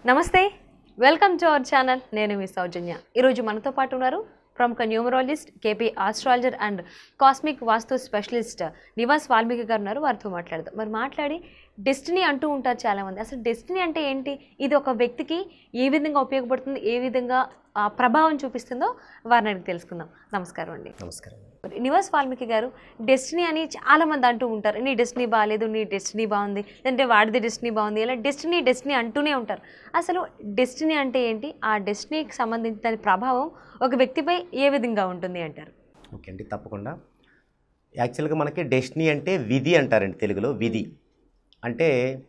నమస్తే welcome to our channel నేను మీ సౌజన్య ఈరోజు మనతో పాటు ఉన్నారు ప్రముఖ numerologist KP astrologer and cosmic vastu specialist Nivas Valmiki garu ఉన్నారు వారితో మాట్లాడదాం మరి మాట్లాడి డెస్టినీ అంటూ ఉంటారు చాలామంది అసలు డెస్టినీ అంటే ఏంటి ఇది ఒక వ్యక్తికి ఏ విధంగా ఉపయోగపడుతుంది ఏ విధంగా ఆ, ప్రభావం చూపిస్తుందో వారిని అడిగి తెలుసుకుందాం నమస్కారం అండి నమస్కారం మరి నివాస్ వాల్మీకి గారు డెస్టినీ అని చాలా మంది అంటూ ఉంటారు నీ డెస్టినీ బాగాలేదు నీ డెస్టినీ బాగుంది లేదంటే వాడిది డెస్టినీ బాగుంది ఇలా డెస్టినీ డెస్టినీ అంటూనే ఉంటారు అసలు డెస్టినీ అంటే ఏంటి ఆ డెస్టినీకి సంబంధించిన దాని ప్రభావం ఒక వ్యక్తిపై ఏ విధంగా ఉంటుంది అంటారు ఓకే అండి తప్పకుండా యాక్చువల్గా మనకి డెస్టినీ అంటే విధి అంటారండి తెలుగులో విధి అంటే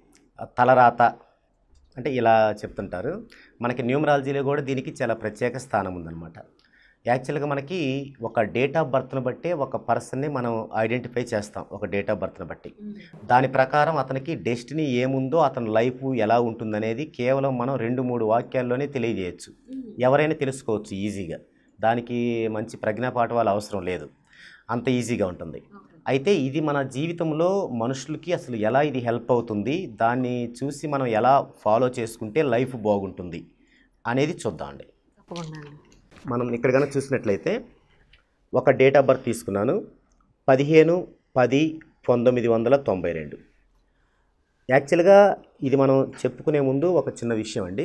తలరాత అంటే ఇలా చెప్తుంటారు మనకి న్యూమరాలజీలో కూడా దీనికి చాలా ప్రత్యేక స్థానం ఉందన్నమాట యాక్చువల్గా మనకి ఒక డేట్ ఆఫ్ బర్త్ను బట్టే ఒక పర్సన్ని మనం ఐడెంటిఫై చేస్తాం ఒక డేట్ ఆఫ్ బర్త్ను బట్టి దాని ప్రకారం అతనికి డెస్టినీ ఏముందో అతని లైఫ్ ఎలా ఉంటుందనేది కేవలం మనం రెండు మూడు వాక్యాల్లోనే తెలియజేయచ్చు ఎవరైనా తెలుసుకోవచ్చు ఈజీగా దానికి మంచి ప్రజ్ఞాపాఠవాలు అవసరం లేదు అంత ఈజీగా ఉంటుంది అయితే ఇది మన జీవితంలో మనుషులకి అసలు ఎలా ఇది హెల్ప్ అవుతుంది దాన్ని చూసి మనం ఎలా ఫాలో చేసుకుంటే లైఫ్ బాగుంటుంది అనేది చూద్దామండి తప్పకుండా అండి. మనం ఇక్కడ కనుక చూసినట్లయితే ఒక డేట్ ఆఫ్ బర్త్ తీసుకున్నాను పదిహేను పది పంతొమ్మిది వందల తొంభై రెండు యాక్చువల్గా ఇది మనం చెప్పుకునే ముందు ఒక చిన్న విషయం అండి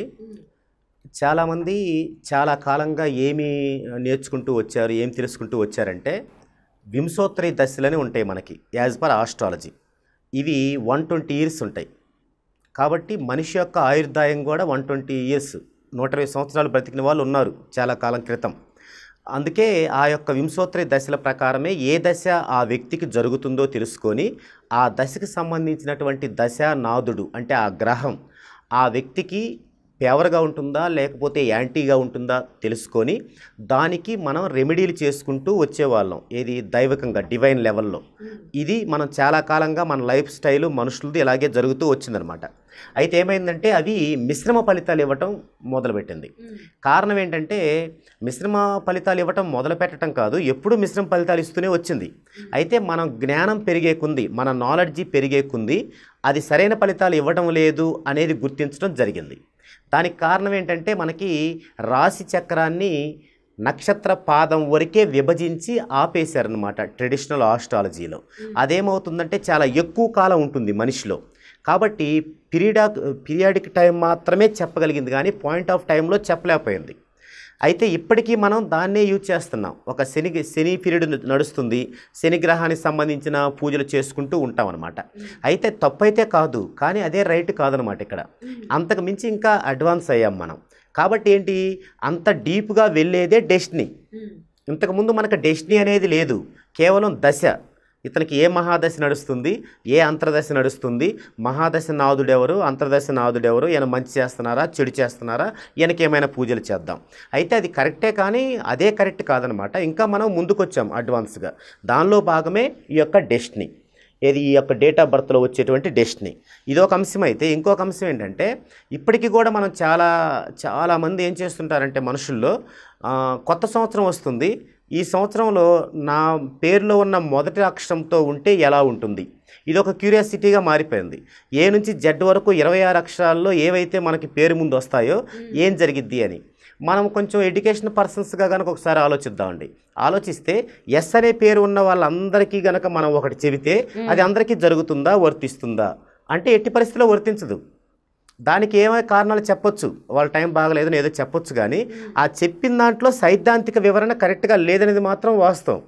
చాలామంది చాలా కాలంగా ఏమి నేర్చుకుంటూ వచ్చారు ఏం తెలుసుకుంటూ వచ్చారంటే వింశోత్తరి దశలని ఉంటాయి మనకి యాజ్ పర్ ఆస్ట్రాలజీ ఇవి వన్ ట్వంటీ ఇయర్స్ ఉంటాయి కాబట్టి మనిషి యొక్క ఆయుర్దాయం కూడా వన్ ట్వంటీ ఇయర్స్ నూట ఇరవై సంవత్సరాలు బ్రతికిన వాళ్ళు ఉన్నారు చాలా కాలం క్రితం అందుకే ఆ యొక్క వింశోత్తరి దశల ప్రకారమే ఏ దశ ఆ వ్యక్తికి జరుగుతుందో తెలుసుకొని ఆ దశకి సంబంధించినటువంటి దశ నాదుడు అంటే ఆ గ్రహం ఆ వ్యక్తికి ఫేవర్గా ఉంటుందా లేకపోతే యాంటీగా ఉంటుందా తెలుసుకొని దానికి మనం రెమెడీలు చేసుకుంటూ వచ్చేవాళ్ళం ఏది దైవకంగా డివైన్ లెవెల్లో ఇది మనం చాలా కాలంగా మన లైఫ్ స్టైల్ మనుషులది ఇలాగే జరుగుతూ వచ్చిందనమాట అయితే ఏమైందంటే అవి మిశ్రమ ఫలితాలు ఇవ్వటం మొదలుపెట్టింది కారణం ఏంటంటే మిశ్రమ ఫలితాలు ఇవ్వటం మొదలు పెట్టడం కాదు ఎప్పుడూ మిశ్రమ ఫలితాలు ఇస్తూనే వచ్చింది అయితే మనం జ్ఞానం పెరిగే కుంది మన నాలెడ్జి పెరిగే కుంది అది సరైన ఫలితాలు ఇవ్వడం లేదు అనేది గుర్తించడం జరిగింది దానికి కారణం ఏంటంటే మనకి రాశి చక్రాన్ని నక్షత్ర పాదం వరకే విభజించి ఆపేశారనమాట ట్రెడిషనల్ ఆస్ట్రాలజీలో అదేమవుతుందంటే చాలా ఎక్కువ కాలం ఉంటుంది మనిషిలో కాబట్టి పీరియడా పీరియాడిక్ టైం మాత్రమే చెప్పగలిగింది కానీ పాయింట్ ఆఫ్ టైంలో చెప్పలేకపోయింది అయితే ఇప్పటికీ మనం దాన్నే యూజ్ చేస్తున్నాం ఒక శని శని పీరియడ్ నడుస్తుంది శని గ్రహానికి సంబంధించిన పూజలు చేసుకుంటూ ఉంటాం అనమాట అయితే తప్పైతే కాదు కానీ అదే రైట్ కాదనమాట ఇక్కడ అంతకు మించి ఇంకా అడ్వాన్స్ అయ్యాం మనం కాబట్టి ఏంటి అంత డీప్గా వెళ్ళేదే డెస్టినీ ఇంతకుముందు మనకు డెస్టినీ అనేది లేదు కేవలం దశ ఇతనికి ఏ మహాదశ నడుస్తుంది ఏ అంతర్దశ నడుస్తుంది మహాదశ నాదుడెవరు అంతర్దశ నాదుడెవరు ఈయన మంచి చేస్తున్నారా చెడు చేస్తున్నారా ఈయనకి ఏమైనా పూజలు చేద్దాం అయితే అది కరెక్టే కానీ అదే కరెక్ట్ కాదనమాట ఇంకా మనం ముందుకొచ్చాం అడ్వాన్స్గా దానిలో భాగమే ఈ యొక్క డెస్టినీ ఏది ఈ యొక్క డేట్ ఆఫ్ బర్త్లో వచ్చేటువంటి డెస్టినీ ఇది ఒక అంశం అయితే ఇంకొక అంశం ఏంటంటే ఇప్పటికీ కూడా మనం చాలా చాలామంది ఏం చేస్తుంటారంటే మనుషుల్లో ఆ, కొత్త సంవత్సరం వస్తుంది ఈ సంవత్సరంలో నా పేరులో ఉన్న మొదటి అక్షరంతో ఉంటే ఎలా ఉంటుంది ఇది ఒక క్యూరియాసిటీగా మారిపోయింది ఏ నుంచి జెడ్ వరకు ఇరవై ఆరు అక్షరాల్లో ఏవైతే మనకి పేరు ముందు వస్తాయో ఏం జరిగిద్ది అని మనం కొంచెం ఎడ్యుకేషన్ పర్సన్స్గా కనుక ఒకసారి ఆలోచిద్దామండి ఆలోచిస్తే ఎస్ అనే పేరు ఉన్న వాళ్ళందరికీ గనక మనం ఒకటి చెబితే అది అందరికీ జరుగుతుందా వర్తిస్తుందా అంటే ఎట్టి పరిస్థితిలో వర్తించదు దానికి ఏమైనా కారణాలు చెప్పొచ్చు వాళ్ళ టైం బాగలేదని ఏదో చెప్పొచ్చు కానీ ఆ చెప్పిన దాంట్లో సైద్ధాంతిక వివరణ కరెక్ట్గా లేదనేది మాత్రం వాస్తవం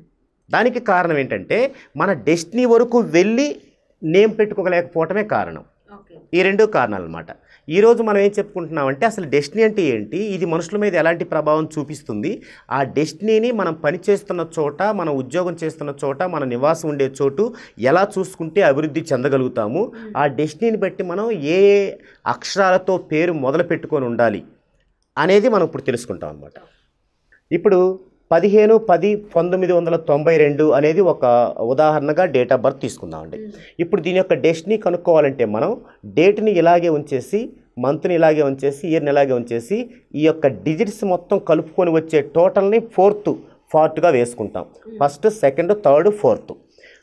దానికి కారణం ఏంటంటే మన డెస్టినీ వరకు వెళ్ళి నేమ్ పెట్టుకోలేకపోవటమే కారణం ఈ రెండు కారణాలు అనమాట ఈరోజు మనం ఏం చెప్పుకుంటున్నామంటే అసలు డెస్టినీ అంటే ఏంటి ఇది మనుషుల మీద ఎలాంటి ప్రభావం చూపిస్తుంది ఆ డెస్టినీని మనం పని చేస్తున్న చోట మనం ఉద్యోగం చేస్తున్న చోట మన నివాసం ఉండే చోటు ఎలా చూసుకుంటే అభివృద్ధి చెందగలుగుతాము ఆ డెస్టినీని బట్టి మనం ఏ ఏ అక్షరాలతో పేరు మొదలు పెట్టుకొని ఉండాలి అనేది మనం ఇప్పుడు తెలుసుకుంటాం అనమాట ఇప్పుడు పదిహేను పది పంతొమ్మిది వందల తొంభై రెండు అనేది ఒక ఉదాహరణగా డేట్ ఆఫ్ బర్త్ తీసుకుందామండి ఇప్పుడు దీని యొక్క డెస్టినీ కనుక్కోవాలంటే మనం డేట్ని ఇలాగే ఉంచేసి మంత్ని ఇలాగే ఉంచేసి ఇయర్ని ఇలాగే ఉంచేసి ఈ యొక్క డిజిట్స్ మొత్తం కలుపుకొని వచ్చే టోటల్ని ఫోర్త్ ఫార్ట్గా వేసుకుంటాం ఫస్ట్ సెకండ్ థర్డ్ ఫోర్త్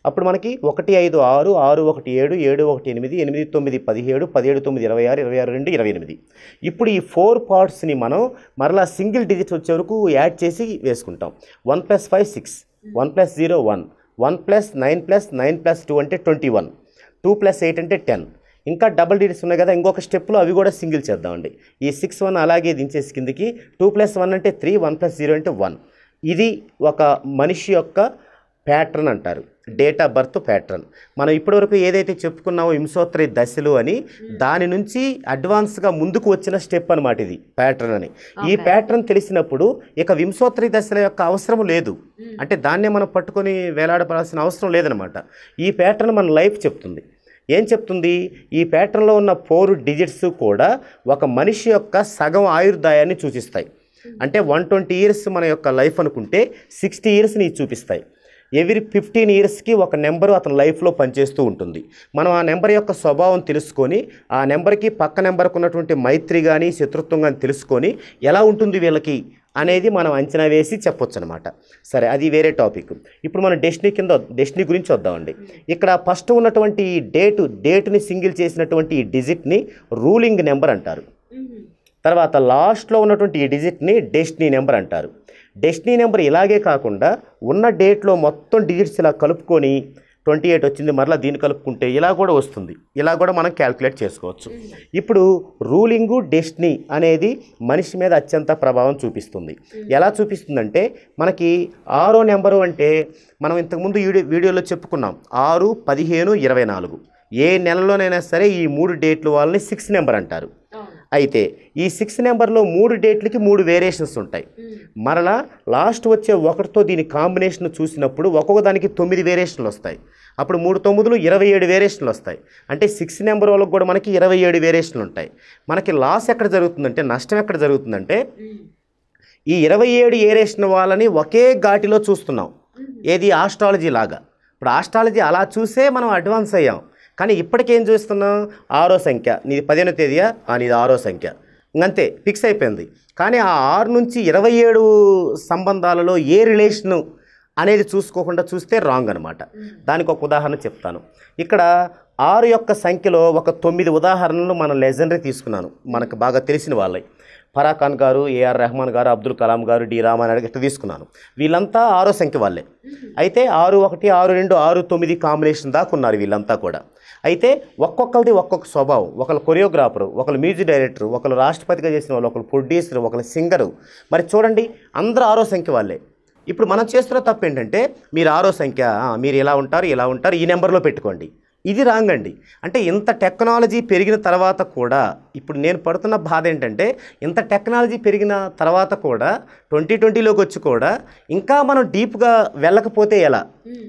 అప్పుడు మనకి ఒకటి ఐదు ఆరు ఆరు ఒకటి ఏడు ఏడు ఒకటి ఎనిమిది ఎనిమిది తొమ్మిది పదిహేడు పదిహేడు తొమ్మిది ఇరవై ఆరు ఇరవై ఆరు రెండు ఇరవై ఎనిమిది ఇప్పుడు ఈ ఫోర్ పార్ట్స్ని మనం మరలా సింగిల్ డిజిట్స్ వచ్చే వరకు యాడ్ చేసి వేసుకుంటాం one plus five six one plus zero one one plus nine plus nine plus two అంటే twenty one two plus eight అంటే టెన్ ఇంకా డబుల్ డిజిట్స్ ఉన్నాయి కదా ఇంకొక స్టెప్లో అవి కూడా సింగిల్ చేద్దామండి ఈ సిక్స్ వన్ అలాగే దించేసి కిందకి టూ ప్లస్ వన్ అంటే త్రీ వన్ ప్లస్ జీరో అంటే వన్ ఇది ఒక మనిషి యొక్క ప్యాటర్న్ అంటారు డేట్ ఆఫ్ బర్త్ ప్యాటర్న్ మనం ఇప్పటివరకు ఏదైతే చెప్పుకున్నామో హింసోత్తరి దశలు అని దాని నుంచి అడ్వాన్స్గా ముందుకు వచ్చిన స్టెప్ అనమాట ఇది ప్యాటర్న్ అని ఈ Okay. ప్యాటర్న్ తెలిసినప్పుడు ఇక వింశోత్తరి దశల యొక్క అవసరం లేదు అంటే దాన్నే మనం పట్టుకొని వేలాడపడాల్సిన అవసరం లేదనమాట ఈ ప్యాటర్న్ మన లైఫ్ చెప్తుంది ఏం చెప్తుంది ఈ ప్యాటర్న్లో ఉన్న ఫోర్ డిజిట్స్ కూడా ఒక మనిషి యొక్క సగం ఆయుర్దాయాన్ని సూచిస్తాయి అంటే వన్ ట్వంటీ ఇయర్స్ మన యొక్క లైఫ్ అనుకుంటే సిక్స్టీ ఇయర్స్ని చూపిస్తాయి ఎవ్రీ ఫిఫ్టీన్ ఇయర్స్కి ఒక నెంబరు అతని లైఫ్లో పనిచేస్తూ ఉంటుంది మనం ఆ నెంబర్ యొక్క స్వభావం తెలుసుకొని ఆ నెంబర్కి పక్క నెంబర్కి ఉన్నటువంటి మైత్రి కానీ శత్రుత్వం కానీ తెలుసుకొని ఎలా ఉంటుంది వీళ్ళకి అనేది మనం అంచనా వేసి చెప్పొచ్చు అనమాట సరే అది వేరే టాపిక్ ఇప్పుడు మనం డెస్టినీ కింద డెస్టినీ గురించి వద్దామండి ఇక్కడ ఫస్ట్ ఉన్నటువంటి ఈ డేటు డేట్ని సింగిల్ చేసినటువంటి ఈ డిజిట్ని రూలింగ్ నెంబర్ అంటారు తర్వాత లాస్ట్లో ఉన్నటువంటి ఈ డిజిట్ని డెస్టినీ నెంబర్ అంటారు డెస్టినీ నెంబర్ ఇలాగే కాకుండా ఉన్న డేట్లో మొత్తం డిజిట్స్ ఇలా కలుపుకొని ట్వంటీ ఎయిట్ వచ్చింది మరలా దీన్ని కలుపుకుంటే ఇలా కూడా వస్తుంది ఇలా కూడా మనం క్యాల్కులేట్ చేసుకోవచ్చు ఇప్పుడు రూలింగు డెస్టినీ అనేది మనిషి మీద అత్యంత ప్రభావం చూపిస్తుంది ఎలా చూపిస్తుందంటే మనకి ఆరో నెంబరు అంటే మనం ఇంతకుముందు వీడియో వీడియోలో చెప్పుకున్నాం ఆరు పదిహేను ఇరవై నాలుగు ఏ నెలలోనైనా సరే ఈ మూడు డేట్లు వాళ్ళని సిక్స్ నెంబర్ అంటారు అయితే ఈ సిక్స్ నెంబర్లో మూడు డేట్లకి మూడు వేరియేషన్స్ ఉంటాయి మరలా లాస్ట్ వచ్చే ఒకటితో దీని కాంబినేషన్ చూసినప్పుడు ఒక్కొక్క దానికి తొమ్మిది వేరియేషన్లు వస్తాయి అప్పుడు మూడు తొమ్మిదిలు ఇరవై ఏడు వేరియేషన్లు వస్తాయి అంటే సిక్స్ నెంబర్ వాళ్ళకి కూడా మనకి ఇరవై ఏడు వేరియేషన్లు ఉంటాయి మనకి లాస్ ఎక్కడ జరుగుతుందంటే నష్టం ఎక్కడ జరుగుతుందంటే ఈ ఇరవై ఏడు ఏరేషన్ వాళ్ళని ఒకే ఘాటిలో చూస్తున్నాం ఏది ఆస్ట్రాలజీ లాగా ఇప్పుడు ఆస్ట్రాలజీ అలా చూసే మనం అడ్వాన్స్ అయ్యాం కానీ ఇప్పటికేం చూస్తున్నాం ఆరో సంఖ్య నీది పదిహేనో తేదీయా ఆ, నీది ఆరో సంఖ్య ఇంకంతే ఫిక్స్ అయిపోయింది కానీ ఆ ఆరు నుంచి ఇరవై ఏడు సంబంధాలలో ఏ రిలేషను అనేది చూసుకోకుండా చూస్తే రాంగ్ అనమాట దానికి ఒక ఉదాహరణ చెప్తాను ఇక్కడ ఆరు యొక్క సంఖ్యలో ఒక తొమ్మిది ఉదాహరణలు మన లెజెండరీ తీసుకున్నాను మనకు బాగా తెలిసిన వాళ్ళవి ఫరాఖాన్ గారు ఏఆర్ రెహమాన్ గారు అబ్దుల్ కలాం గారు డి రామానాయుడు ఇట్లా తీసుకున్నాను వీళ్ళంతా ఆరో సంఖ్య వాళ్ళే అయితే ఆరు ఒకటి ఆరు రెండు ఆరు తొమ్మిది కాంబినేషన్ దాకా ఉన్నారు వీళ్ళంతా కూడా అయితే ఒక్కొక్కరిది ఒక్కొక్క స్వభావం ఒకరు కొరియోగ్రాఫరు ఒకరు మ్యూజిక్ డైరెక్టర్ ఒకరు రాష్ట్రపతిగా చేసిన వాళ్ళు ఒకరు ప్రొడ్యూసర్ ఒకరు సింగరు మరి చూడండి అందరూ ఆరో సంఖ్య వాళ్ళే ఇప్పుడు మనం చేస్తున్న తప్పు ఏంటంటే మీరు ఆరో సంఖ్య ఆ, మీరు ఇలా ఉంటారు ఇలా ఉంటారు ఈ నెంబర్లో పెట్టుకోండి ఇది రాంగ్ అండి అంటే ఇంత టెక్నాలజీ పెరిగిన తర్వాత కూడా ఇప్పుడు నేను పడుతున్న బాధ ఏంటంటే ఇంత టెక్నాలజీ పెరిగిన తర్వాత కూడా ట్వంటీ ట్వంటీలోకి వచ్చి కూడా ఇంకా మనం డీప్గా వెళ్ళకపోతే ఎలా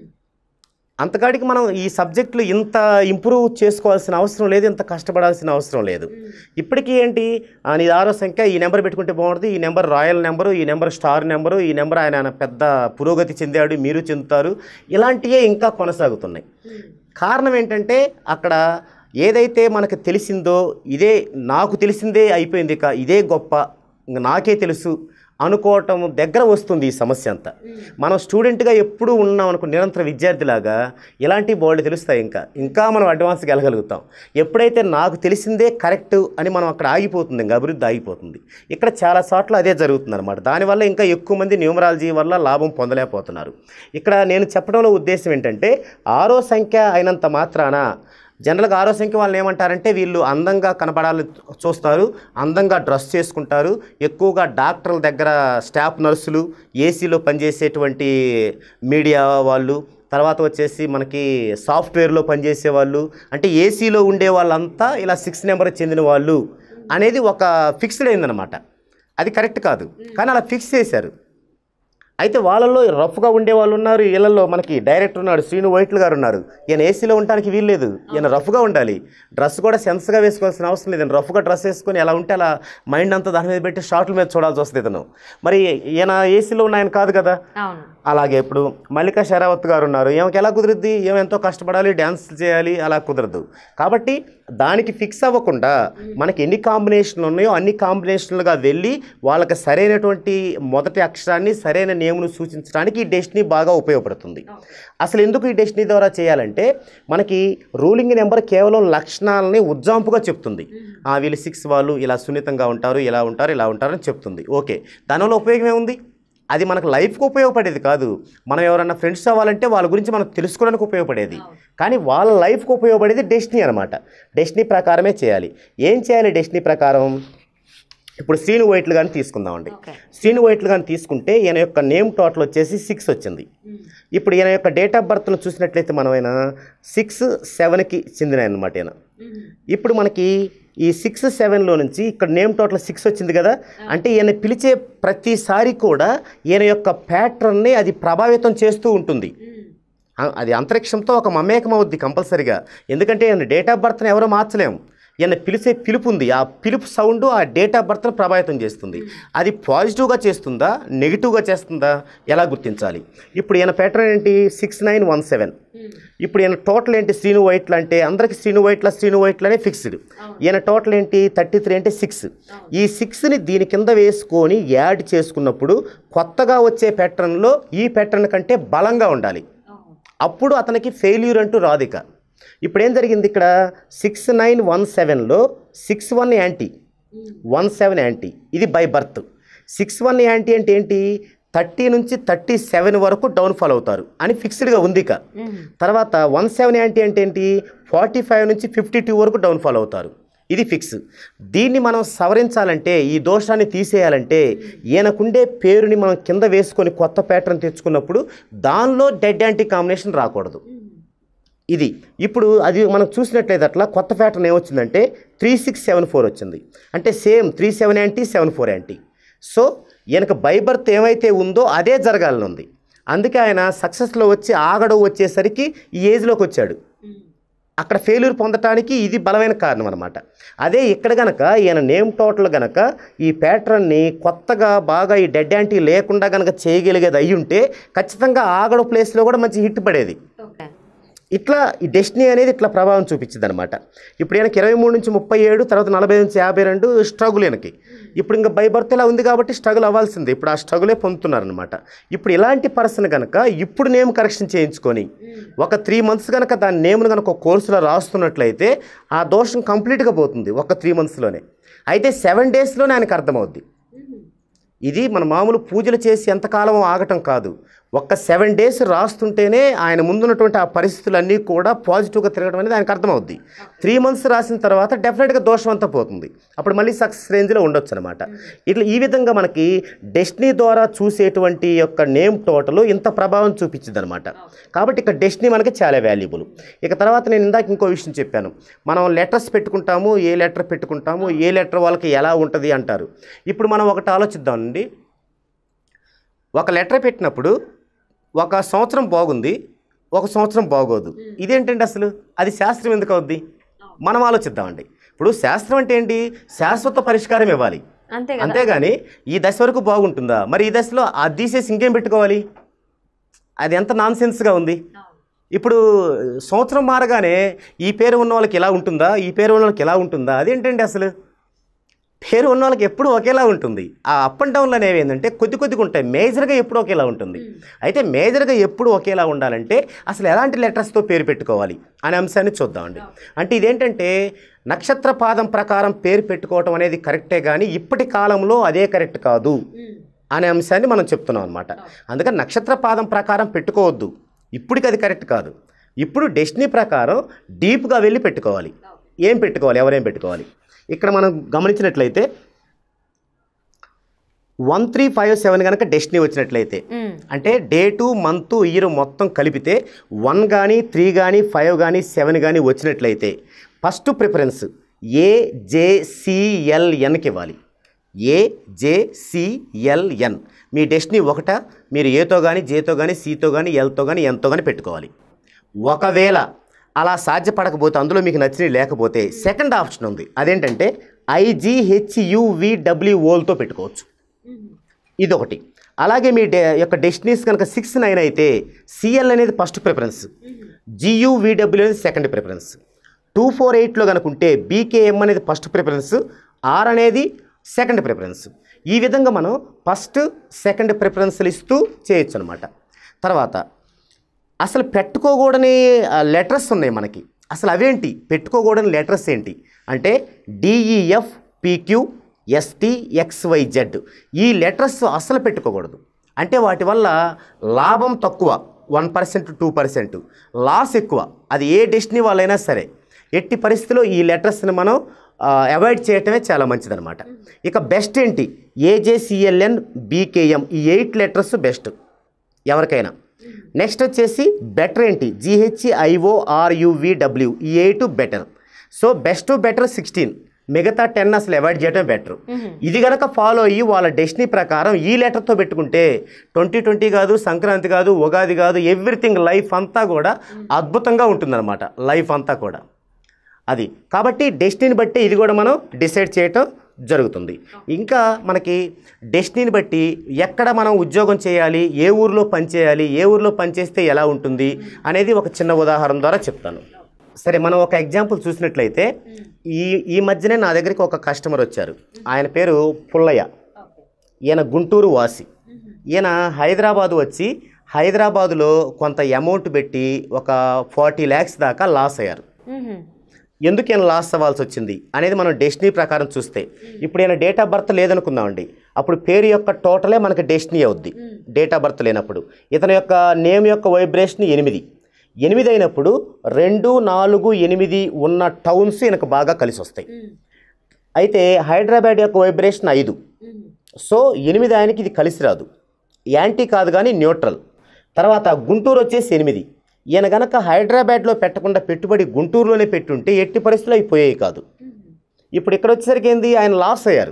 అంతకాడికి మనం ఈ సబ్జెక్టులు ఇంత ఇంప్రూవ్ చేసుకోవాల్సిన అవసరం లేదు ఇంత కష్టపడాల్సిన అవసరం లేదు ఇప్పటికీ ఏంటి ఆ, నీది ఆరో సంఖ్య ఈ నెంబర్ పెట్టుకుంటే బాగుంటుంది ఈ నెంబర్ రాయల్ నెంబరు ఈ నెంబర్ స్టార్ నెంబరు ఈ నెంబర్ ఆయన ఆయన పెద్ద పురోగతి చెందాడు మీరు చెందుతారు ఇలాంటివే ఇంకా కొనసాగుతున్నాయి కారణం ఏంటంటే అక్కడ ఏదైతే మనకు తెలిసిందో ఇదే నాకు తెలిసిందే అయిపోయింది ఇక ఇదే గొప్ప ఇంక నాకే తెలుసు అనుకోవటం దగ్గర వస్తుంది ఈ సమస్య అంతా మనం స్టూడెంట్గా ఎప్పుడూ ఉన్నాం అనుకో నిరంతర విద్యార్థిలాగా ఇలాంటి బోర్డు తెలుస్తాయి ఇంకా ఇంకా మనం అడ్వాన్స్కి వెళ్ళగలుగుతాం ఎప్పుడైతే నాకు తెలిసిందే కరెక్ట్ అని మనం అక్కడ ఆగిపోతుంది ఇంకా అభివృద్ధి ఆగిపోతుంది ఇక్కడ చాలా చోట్ల అదే జరుగుతుంది అనమాట దానివల్ల ఇంకా ఎక్కువ మంది న్యూమరాలజీ వల్ల లాభం పొందలేకపోతున్నారు ఇక్కడ నేను చెప్పడంలో ఉద్దేశం ఏంటంటే ఆరో సంఖ్య అయినంత మాత్రాన జనరల్గా ఆరో సంఖ్య వాళ్ళని ఏమంటారంటే వీళ్ళు అందంగా కనపడాలని చూస్తారు అందంగా డ్రెస్ చేసుకుంటారు ఎక్కువగా డాక్టర్ల దగ్గర స్టాఫ్ నర్సులు ఏసీలో పనిచేసేటువంటి మీడియా వాళ్ళు తర్వాత వచ్చేసి మనకి సాఫ్ట్వేర్లో పనిచేసే వాళ్ళు అంటే ఏసీలో ఉండే వాళ్ళంతా ఇలా సిక్స్ నెంబర్ చెందిన వాళ్ళు అనేది ఒక ఫిక్స్డ్ అయిందనమాట అది కరెక్ట్ కాదు కానీ అలా ఫిక్స్ చేశారు అయితే వాళ్ళల్లో రఫ్గా ఉండే వాళ్ళు ఉన్నారు వీళ్ళల్లో మనకి డైరెక్టర్ ఉన్నాడు శ్రీను వైట్లు గారు ఉన్నారు ఈయన ఏసీలో ఉండడానికి వీల్లేదు ఈయన రఫ్గా ఉండాలి డ్రెస్ కూడా సెన్స్గా వేసుకోవాల్సిన అవసరం లేదు ఈయన రఫ్గా డ్రెస్ వేసుకొని ఎలా ఉంటే అలా మైండ్ అంతా దాని మీద పెట్టి షార్ట్ల మీద చూడాల్సి వస్తుంది ఇతను మరి ఈయన ఏసీలో ఉన్న ఆయన కాదు కదా అవును అలాగే ఇప్పుడు మల్లికా షరావత్ గారు ఉన్నారు ఈమెకి ఎలా కుదురుద్ది ఈమె ఎంతో కష్టపడాలి డ్యాన్స్ చేయాలి అలా కుదరదు కాబట్టి దానికి ఫిక్స్ అవ్వకుండా మనకి ఎన్ని కాంబినేషన్లు ఉన్నాయో అన్ని కాంబినేషన్లుగా వెళ్ళి వాళ్ళకి సరైనటువంటి మొదటి అక్షరాన్ని సరైన నేమును సూచించడానికి ఈ డెస్టినీ బాగా ఉపయోగపడుతుంది అసలు ఎందుకు ఈ డెస్టినీ ద్వారా చేయాలంటే మనకి రూలింగ్ నెంబర్ కేవలం లక్షణాలని ఉజ్జాంపుగా చెప్తుంది ఆ వీళ్ళు సిక్స్ వాళ్ళు ఇలా సున్నితంగా ఉంటారు ఇలా ఉంటారు ఇలా ఉంటారు అని చెప్తుంది ఓకే దానివల్ల ఉపయోగం ఏముంది అది మనకు లైఫ్కి ఉపయోగపడేది కాదు మనం ఎవరన్నా ఫ్రెండ్స్ అవ్వాలంటే వాళ్ళ గురించి మనం తెలుసుకోవడానికి ఉపయోగపడేది కానీ వాళ్ళ లైఫ్కి ఉపయోగపడేది డెస్టినీ అనమాట డెస్టినీ ప్రకారమే చేయాలి ఏం చేయాలి డెస్టినీ ప్రకారం ఇప్పుడు శ్రీను వైట్లు కానీ తీసుకుందామండి ఓకే శ్రీను వైట్లు కానీ తీసుకుంటే ఈయన యొక్క నేమ్ టోటల్ వచ్చేసి సిక్స్ వచ్చింది ఇప్పుడు ఈయన యొక్క డేట్ ఆఫ్ బర్త్ను చూసినట్లయితే మనమైనా సిక్స్ సెవెన్కి చెందిన అనమాట ఈయన ఇప్పుడు మనకి ఈ సిక్స్ సెవెన్లో నుంచి ఇక్కడ నేమ్ టోటల్ సిక్స్ వచ్చింది కదా అంటే ఈయన పిలిచే ప్రతిసారి కూడా ఈయన యొక్క ప్యాటర్న్ని అది ప్రభావితం చేస్తూ ఉంటుంది ఆ- అది అంతరిక్షంతో ఒక మమేకం అవుద్ది కంపల్సరిగా ఎందుకంటే ఈయన డేట్ ఆఫ్ బర్త్ని ఎవరో మార్చలేము ఈయన పిలిచే పిలుపు ఉంది ఆ పిలుపు సౌండ్ ఆ డేట్ ఆఫ్ బర్త్ని ప్రభావితం చేస్తుంది అది పాజిటివ్గా చేస్తుందా నెగిటివ్గా చేస్తుందా ఎలా గుర్తించాలి ఇప్పుడు ఈయన ప్యాటర్న్ ఏంటి సిక్స్ నైన్ వన్ సెవెన్ ఇప్పుడు ఈయన టోటల్ ఏంటి శ్రీను వైట్లు అంటే అందరికి శ్రీను వైట్ల శ్రీను వైట్లనే ఫిక్స్డ్ ఈయన టోటల్ ఏంటి థర్టీ త్రీ అంటే సిక్స్ ఈ సిక్స్ని దీని కింద వేసుకొని యాడ్ చేసుకున్నప్పుడు కొత్తగా వచ్చే ప్యాటర్న్లో ఈ ప్యాటర్న్ కంటే బలంగా ఉండాలి అప్పుడు అతనికి ఫెయిల్యూర్ అంటూ రాదు ఇక ఇప్పుడు ఏం జరిగింది ఇక్కడ సిక్స్ నైన్ వన్ సెవెన్లో six one anti one seven anti ఇది by birth six one anti అంటే ఏంటి థర్టీ నుంచి థర్టీ సెవెన్ వరకు డౌన్ఫాల్ అవుతారు అని ఫిక్స్డ్గా ఉంది ఇక తర్వాత వన్ సెవెన్ యాంటీ అంటే ఏంటి ఫార్టీ ఫైవ్ నుంచి ఫిఫ్టీ టూ వరకు డౌన్ఫాల్ అవుతారు ఇది ఫిక్స్ దీన్ని మనం సవరించాలంటే ఈ దోషాన్ని తీసేయాలంటే ఈయనకుండే పేరుని మనం కింద వేసుకొని కొత్త ప్యాటర్న్ తెచ్చుకున్నప్పుడు దానిలో డెడ్ యాంటీ కాంబినేషన్ రాకూడదు ఇది ఇప్పుడు అది మనం చూసినట్లయితే అట్లా కొత్త ప్యాటర్న్ ఏమొచ్చిందంటే త్రీ సిక్స్ సెవెన్ ఫోర్ వచ్చింది అంటే same three seven anti seven four anti so ఈయనకు బై బర్త్ ఏమైతే ఉందో అదే జరగాలని ఉంది అందుకే ఆయన సక్సెస్లో వచ్చి ఆగడం వచ్చేసరికి ఈ ఏజ్లోకి వచ్చాడు అక్కడ ఫెయిల్యూర్ పొందటానికి ఇది బలమైన కారణం అనమాట అదే ఇక్కడ గనక ఈయన నేమ్ టోటల్ గనక ఈ ప్యాటర్న్ని కొత్తగా బాగా ఈ డెడ్ యాంటీ లేకుండా గనక చేయగలిగేది అయ్యి ఉంటే ఖచ్చితంగా ఆగడ ప్లేస్లో కూడా మంచి హిట్ పడేది ఓకే ఇట్లా ఈ డెస్టినీ అనేది ఇట్లా ప్రభావం చూపించింది అనమాట ఇప్పుడు ఈయనకి ఇరవై మూడు నుంచి ముప్పై ఏడు తర్వాత నలభై నుంచి యాభై రెండు స్ట్రగుల్ ఈయనకి ఇప్పుడు ఇంకా బై బర్త్ ఇలా ఉంది కాబట్టి స్ట్రగుల్ అవ్వాల్సిందే ఇప్పుడు ఆ స్ట్రగులే పొందుతున్నారనమాట ఇప్పుడు ఇలాంటి పర్సన్ కనుక ఇప్పుడు నేమ్ కరెక్షన్ చేయించుకొని ఒక త్రీ మంత్స్ కనుక దాని నేమ్ను కనుక ఒక కోర్సులో రాస్తున్నట్లయితే ఆ దోషం కంప్లీట్గా పోతుంది ఒక త్రీ మంత్స్లోనే అయితే సెవెన్ డేస్లోనే ఆయనకు అర్థమవుద్ది ఇది మన మామూలు పూజలు చేసి ఎంతకాలం ఆగటం కాదు ఒక్క సెవెన్ డేస్ రాస్తుంటేనే ఆయన ముందున్నటువంటి ఆ పరిస్థితులన్నీ కూడా పాజిటివ్గా తిరగడం అనేది ఆయనకు అర్థమవుద్ది త్రీ మంత్స్ రాసిన తర్వాత డెఫినెట్గా దోషం అంతా పోతుంది అప్పుడు మళ్ళీ సక్సెస్ రేంజ్లో ఉండొచ్చు అనమాట ఇట్లా ఈ విధంగా మనకి డెస్టినీ ద్వారా చూసేటువంటి యొక్క నేమ్ టోటల్ ఇంత ప్రభావం చూపించింది అనమాట కాబట్టి ఇక్కడ డెస్టినీ మనకి చాలా వాల్యుబుల్ ఇక తర్వాత నేను ఇందాక ఇంకో విషయం చెప్పాను మనం లెటర్స్ పెట్టుకుంటాము ఏ లెటర్ పెట్టుకుంటాము ఏ లెటర్ వాళ్ళకి ఎలా ఉంటుంది అంటారు ఇప్పుడు మనం ఒకటి ఆలోచిద్దామండి ఒక లెటర్ పెట్టినప్పుడు ఒక సంవత్సరం బాగుంది ఒక సంవత్సరం బాగోదు ఇదేంటండి అసలు అది శాస్త్రం ఎందుకు అవుద్ది మనం ఆలోచిద్దామండి ఇప్పుడు శాస్త్రం అంటే ఏంటి శాశ్వత పరిష్కారం ఇవ్వాలి అంతే కదా అంతేగాని ఈ దశ వరకు బాగుంటుందా మరి ఈ దశలో అది తీసేసి ఇంకేం పెట్టుకోవాలి అది ఎంత నాన్ సెన్స్గా ఉంది ఇప్పుడు సంవత్సరం మారగానే ఈ పేరు ఉన్న వాళ్ళకి ఎలా ఉంటుందా ఈ పేరు ఉన్న వాళ్ళకి ఎలా ఉంటుందా అదేంటండి అసలు పేరు ఉన్న వాళ్ళకి ఎప్పుడు ఒకేలా ఉంటుంది ఆ అప్ అండ్ డౌన్లు అనేవి ఏంటంటే కొద్ది కొద్దిగా ఉంటాయి మేజర్గా ఎప్పుడు ఒకేలా ఉంటుంది అయితే మేజర్గా ఎప్పుడు ఒకేలా ఉండాలంటే అసలు ఎలాంటి లెటర్స్తో పేరు పెట్టుకోవాలి అనే అంశాన్ని చూద్దామండి అంటే ఇదేంటంటే నక్షత్ర పాదం ప్రకారం పేరు పెట్టుకోవటం అనేది కరెక్టే కానీ ఇప్పటి కాలంలో అదే కరెక్ట్ కాదు అనే అంశాన్ని మనం చెప్తున్నాం అనమాట అందుకని నక్షత్ర పాదం ప్రకారం పెట్టుకోవద్దు ఇప్పటికి అది కరెక్ట్ కాదు ఇప్పుడు డెస్టినీ ప్రకారం డీప్గా వెళ్ళి పెట్టుకోవాలి ఏం పెట్టుకోవాలి ఎవరేం పెట్టుకోవాలి ఇక్కడ మనం గమనించినట్లయితే వన్ త్రీ ఫైవ్ సెవెన్ కనుక డెస్టినీ వచ్చినట్లయితే మ్మ్. అంటే డేటు మంత్ ఇయర్ మొత్తం కలిపితే వన్ కానీ త్రీ కానీ ఫైవ్ కానీ సెవెన్ కానీ వచ్చినట్లయితే ఫస్ట్ ప్రిఫరెన్స్ ఏజేసిఎల్ఎన్కి ఇవ్వాలి ఏజేసిఎల్ఎన్ మీ డెస్టినీ ఒకట మీరు ఏతో కానీ జేతో కానీ సితో కానీ ఎల్తో కానీ ఎన్తో కానీ పెట్టుకోవాలి ఒకవేళ అలా సాధ్యపడకపోతే అందులో మీకు నచ్చినవి లేకపోతే సెకండ్ ఆప్షన్ ఉంది అదేంటంటే ఐజీహెచ్యువిడబ్ల్యూఓలతో పెట్టుకోవచ్చు ఇదొకటి అలాగే మీ డే యొక్క డెస్టినీస్ కనుక సిక్స్ నైన్ అయితే సిఎల్ అనేది ఫస్ట్ ప్రిఫరెన్స్ జియువిడబ్ల్యూ అనేది సెకండ్ ప్రిఫరెన్స్ టూ ఫోర్ ఎయిట్లో కనుక ఉంటే బీకేఎం అనేది ఫస్ట్ ప్రిఫరెన్స్ ఆర్ అనేది సెకండ్ ప్రిఫరెన్స్ ఈ విధంగా మనం ఫస్ట్ సెకండ్ ప్రిఫరెన్స్లు ఇస్తూ చేయొచ్చు అనమాట తర్వాత అసలు పెట్టుకోకూడని లెటర్స్ ఉన్నాయి మనకి అసలు అవేంటి పెట్టుకోకూడని లెటర్స్ ఏంటి అంటే డిఈఎఫ్ పీక్యూ ఎస్టీ ఎక్స్వైజెడ్ ఈ లెటర్స్ అసలు పెట్టుకోకూడదు అంటే వాటి వల్ల లాభం తక్కువ one percent two percent loss ఎక్కువ అది ఏ డెస్టినీ వాళ్ళైనా సరే ఎట్టి పరిస్థితిలో ఈ లెటర్స్ని మనం అవాయిడ్ చేయటమే చాలా మంచిదన్నమాట ఇక బెస్ట్ ఏంటి ఏజేసిఎల్ఎన్ బీకేఎం ఈ ఎయిట్ లెటర్స్ బెస్ట్ ఎవరికైనా నెక్స్ట్ వచ్చేసి బెటర్ ఏంటి జిహెచ్ఐఓఆర్యువిడబ్ల్యూ ఈ eight better so best better sixteen మిగతా టెన్ అసలు అవాయిడ్ చేయడం బెటర్ ఇది గనక ఫాలో అయ్యి వాళ్ళ డెస్టినీ ప్రకారం ఈ లెటర్తో పెట్టుకుంటే ట్వంటీ ట్వంటీ కాదు సంక్రాంతి కాదు ఉగాది కాదు ఎవ్రీథింగ్ లైఫ్ అంతా కూడా అద్భుతంగా ఉంటుందన్నమాట లైఫ్ అంతా కూడా అది కాబట్టి డెస్టినీని బట్టి ఇది కూడా మనం డిసైడ్ చేయటం జరుగుతుంది ఇంకా మనకి డెస్టినీని బట్టి ఎక్కడ మనం ఉద్యోగం చేయాలి ఏ ఊరిలో పని చేయాలి ఏ ఊరిలో పని చేస్తే ఎలా ఉంటుంది అనేది ఒక చిన్న ఉదాహరణ ద్వారా చెప్తాను సరే మనం ఒక ఎగ్జాంపుల్ చూసినట్లయితే ఈ ఈ మధ్యనే నా దగ్గరికి ఒక కస్టమర్ వచ్చారు ఆయన పేరు పుల్లయ్య ఈయన గుంటూరు వాసి ఈయన హైదరాబాదు వచ్చి హైదరాబాదులో కొంత అమౌంట్ పెట్టి ఒక ఫార్టీ ల్యాక్స్ దాకా లాస్ అయ్యారు ఎందుకు ఈయన లాస్ అవ్వాల్సి వచ్చింది అనేది మనం డెస్టినీ ప్రకారం చూస్తే ఇప్పుడు ఈయన డేట్ ఆఫ్ బర్త్ లేదనుకుందామండి అప్పుడు పేరు యొక్క టోటలే మనకి డెస్టినీ అవుద్ది డేట్ ఆఫ్ బర్త్ లేనప్పుడు ఇతని యొక్క నేమ్ యొక్క వైబ్రేషన్ ఎనిమిది ఎనిమిది అయినప్పుడు రెండు నాలుగు ఎనిమిది ఉన్న టౌన్స్ ఈయనకు బాగా కలిసి వస్తాయి అయితే హైదరాబాద్ యొక్క వైబ్రేషన్ ఐదు సో ఎనిమిది ఆయనకి ఇది కలిసి రాదు యాంటీ కాదు కానీ న్యూట్రల్ తర్వాత గుంటూరు వచ్చేసి ఎనిమిది ఈయన గనక హైదరాబాద్లో పెట్టకుండా పెట్టుబడి గుంటూరులోనే పెట్టుంటే ఎట్టి పరిస్థితులు అయిపోయాయి కాదు ఇప్పుడు ఇక్కడ వచ్చేసరికి ఏంది ఆయన లాస్ అయ్యారు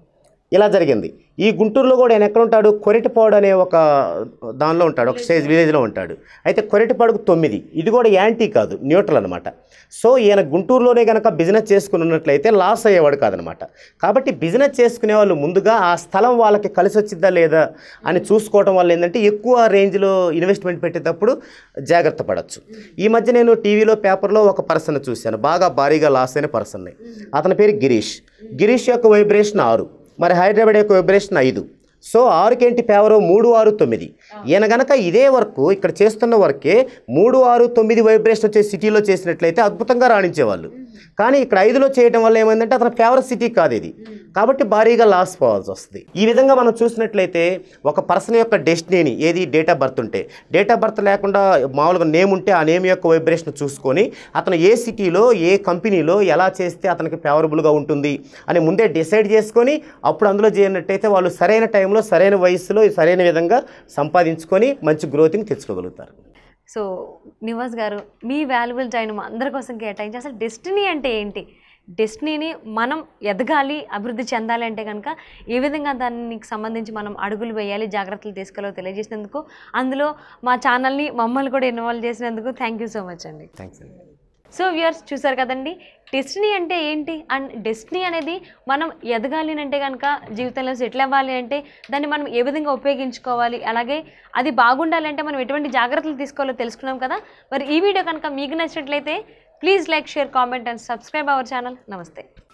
ఇలా జరిగింది ఈ గుంటూరులో కూడా ఆయన ఎక్కడ ఉంటాడు కొరిటిపాడు అనే ఒక దానిలో ఉంటాడు ఒక స్టేజ్ విలేజ్లో ఉంటాడు అయితే కొరిటిపాడుకు తొమ్మిది ఇది కూడా యాంటీ కాదు న్యూట్రల్ అనమాట సో ఈయన గుంటూరులోనే కనుక బిజినెస్ చేసుకుని ఉన్నట్లయితే లాస్ అయ్యేవాడు కాదనమాట కాబట్టి బిజినెస్ చేసుకునే వాళ్ళు ముందుగా ఆ స్థలం వాళ్ళకి కలిసి వచ్చిద్దా లేదా అని చూసుకోవడం వల్ల ఏంటంటే ఎక్కువ రేంజ్లో ఇన్వెస్ట్మెంట్ పెట్టేటప్పుడు జాగ్రత్త పడవచ్చు ఈ మధ్య నేను టీవీలో పేపర్లో ఒక పర్సన్ చూశాను బాగా భారీగా లాస్ అయిన పర్సన్ని అతని పేరు గిరీష్ గిరీష్ యొక్క వైబ్రేషన్ ఆరు మరి హైదరాబాద్ యొక్క వైబ్రేషన్ ఐదు సో ఆరుకేంటి ఫేవరు మూడు ఆరు తొమ్మిది ఈయన గనక ఇదే వర్క్ ఇక్కడ చేస్తున్న వర్కే మూడు ఆరు తొమ్మిది వైబ్రేషన్ వచ్చే సిటీలో చేసినట్లయితే అద్భుతంగా రాణించేవాళ్ళు కానీ ఇక్కడ ఐదులో చేయడం వల్ల ఏమైందంటే అతని ఫేవర్ సిటీ కాదు ఇది కాబట్టి భారీగా లాస్ పోవాల్సి వస్తుంది ఈ విధంగా మనం చూసినట్లయితే ఒక పర్సన్ యొక్క డెస్టినీని ఏది డేట్ ఆఫ్ బర్త్ ఉంటే డేట్ ఆఫ్ బర్త్ లేకుండా మామూలుగా నేమ్ ఉంటే ఆ నేమ్ యొక్క వైబ్రేషన్ చూసుకొని అతను ఏ సిటీలో ఏ కంపెనీలో ఎలా చేస్తే అతనికి ఫేవరబుల్గా ఉంటుంది అని ముందే డిసైడ్ చేసుకొని అప్పుడు అందులో చేయనట్టయితే వాళ్ళు సరైన టైంలో సరైన వయసులో సరైన విధంగా సంపాదించుకొని మంచి గ్రోతింగ్ తెచ్చుకోగలుగుతారు సో నివాస్ గారు మీ వాల్యుబుల్ టైం మా అందరి కోసం కేటాయించి అసలు డెస్టినీ అంటే ఏంటి డెస్టినీని మనం ఎదగాలి అభివృద్ధి చెందాలి అంటే కనుక ఏ విధంగా దానికి సంబంధించి మనం అడుగులు వేయాలి జాగ్రత్తలు తీసుకోవాలో తెలియజేసినందుకు అందులో మా ఛానల్ని మమ్మల్ని కూడా ఇన్వాల్వ్ చేసినందుకు థ్యాంక్ యూ సో మచ్ అండి థ్యాంక్స్ అండి సో వ్యూయర్స్ చూసారు కదండి డెస్టినీ అంటే ఏంటి అండ్ డెస్టినీ అనేది మనం ఎదగాలి అని అంటే కనుక జీవితంలో సెటిల్ అవ్వాలి అంటే దాన్ని మనం ఏ విధంగా ఉపయోగించుకోవాలి అలాగే అది బాగుండాలి అంటే మనం ఎటువంటి జాగ్రత్తలు తీసుకోవాలో తెలుసుకున్నాం కదా మరి ఈ వీడియో కనుక మీకు నచ్చినట్లయితే please like share comment and subscribe our channel నమస్తే